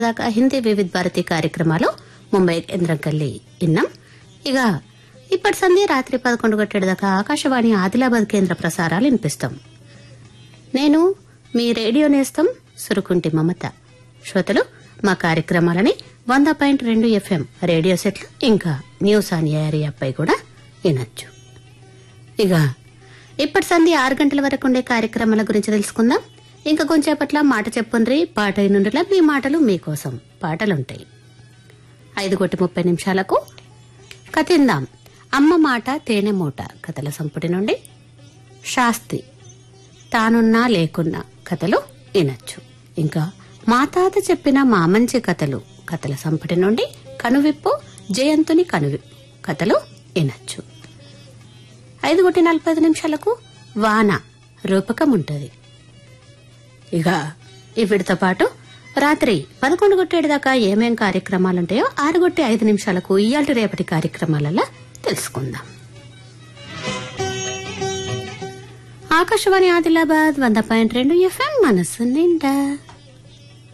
దాకా హిందీ వివిధ భారతి కార్యక్రమాలు ముంబై కేంద్రం కల్లి ఇన్నాం ఇక ఇప్పటి సంధి రాత్రి పదకొండు గంటల దాకా ఆకాశవాణి ఆదిలాబాద్ కేంద్ర ప్రసారాలు వినిపిస్తాం నేను మీ రేడియో నేస్తం సురుకుంటి మమత శ్రోతలు మా కార్యక్రమాలని వంద పాయింట్ రెండు ఎఫ్ఎం రేడియో సెట్లు ఇంకా న్యూస్ ఆన్ ఏఆర్ యాప్పై కూడా వినొచ్చు ఇక ఇప్పటి సంధి ఆరు గంటల వరకు ఉండే కార్యక్రమాల గురించి తెలుసుకుందాం ఇంకా కొంచెంపట్ల మాట చెప్పుండ్రి పాట నుండిలా మీ మాటలు మీకోసం పాటలుంటాయి ఐదు కోటి ముప్పై నిమిషాలకు కథిందాం అమ్మ మాట తేనె మూట కథల సంపుటి నుండి శాస్తి తానున్నా లేకున్నా కథలు వినొచ్చు ఇంకా మా తాత చెప్పిన మా మంచి కథలు కథల సంపుటి నుండి కనువిప్పు జయంతుని కనువిప్పు కథలు వినొచ్చు ఐదు కోటి నలభై ఐదు నిమిషాలకు వాన రూపకం ఉంటుంది ఇక వీటితో పాటు రాత్రి పదకొండు కొట్టేడు దాకా ఏమేం కార్యక్రమాలుంటాయో ఆరు కొట్టి ఐదు నిమిషాలకు ఇయాల్టి రేపటి కార్యక్రమాలలో తెలుసుకుందాం ఆకాశవాణి ఆదిలాబాద్ వంద పాయింట్ రెండు ఎఫ్ఎం మనసు నిండా